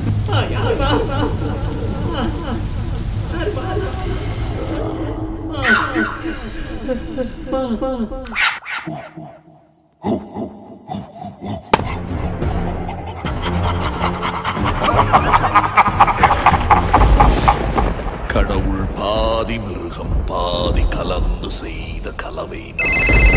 கடவுள் பாதி மிருகம் பாதி கலந்து செய்த கலவை நான்.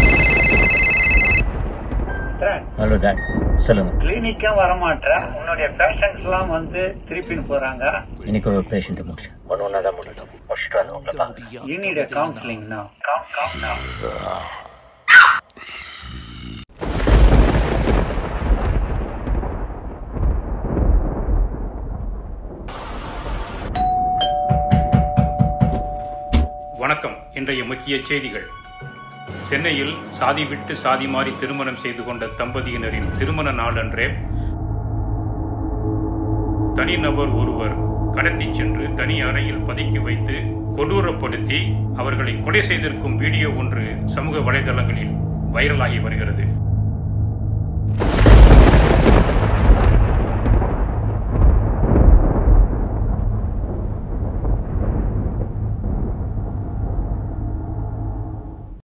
ஹலோ டாட் சொல்லுங்க கிளினிக்கும் வரமாட்டேற உன்னுடைய பேஷண்ட்ஸ் எல்லாம் வந்து திருப்பின்னு போறாங்க இன்னைக்கு ஒரு பேஷண்ட் முடிச்சேன் ஒன்று ஒன்றா தான் முடியும் முடிச்சுட்டு வந்து உங்களை பார்க்குறேன் you need counselling now Count, count now. வணக்கம் இன்றைய முக்கிய செய்திகள் சென்னையில் சாதி விட்டு சாதி மாறி திருமணம் செய்து கொண்ட தம்பதியினரின் திருமண நாளன்றே தனிநபர் ஒருவர் கடத்திச் சென்று தனி அறையில் பதுக்கி வைத்து கொடூரப்படுத்தி அவர்களை கொலை செய்திருக்கும் வீடியோ ஒன்று சமூக வலைதளங்களில் வைரலாகி வருகிறது